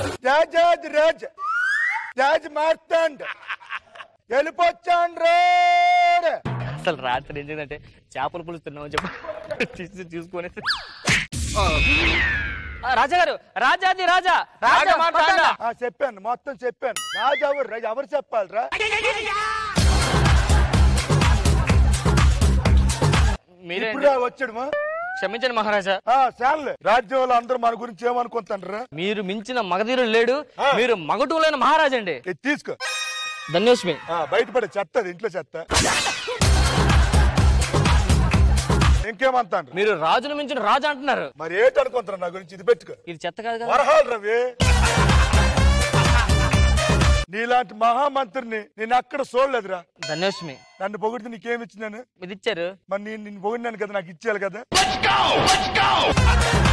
రాజాది రాజ రాజు మార్తాండ్ వెళ్ళిపోచ్చాండ్ రోడ్ అసలు రాత్రి ఏం చేసిందంటే చేపలు పులుస్తున్నామని చెప్పి తీసి చూసుకొని ఆ, రాజా గారు రాజాది రాజా రాజా మాట్లాడా ఆ, చెప్పాను మొత్తం చెప్పాను రాజు ఎవరు రాజు ఎవరు చెప్పాలిరా మీరే ఇప్పుడు రా వచ్చాడు మా క్షమించండి మహారాజా ఆ, చాలులే రాజ్యంలో అందరూ మన గురించి ఏమనుకుంటాండ్రా మీరు మించిన మగధీరుడు లేడు ఆ. మీరు మగటూలైన మహారాజా అండి ఇది తీసుకో ధన్యోస్మి ఆ, బయటపడే చెత్త అది, ఇంట్లో చెత్త ఇంకేమంటాండ్రు మీరు రాజును మించిన రాజు అంటున్నారు మరి ఏంటనుకుంటారు నా గురించి ఇది పెట్టుకో ఇది చెత్త కాదు కదా వరహాలు రవి నీలాంటి మహామంత్రిని నేను అక్కడ చూడలేదురా ధన్యోస్మి నన్ను పొగిడితే నీకేమి ఇచ్చినాను ఇది ఇచ్చారు మరి నేను నిన్ను పొగిడినాను కదా నాకు ఇచ్చేయాలి కదా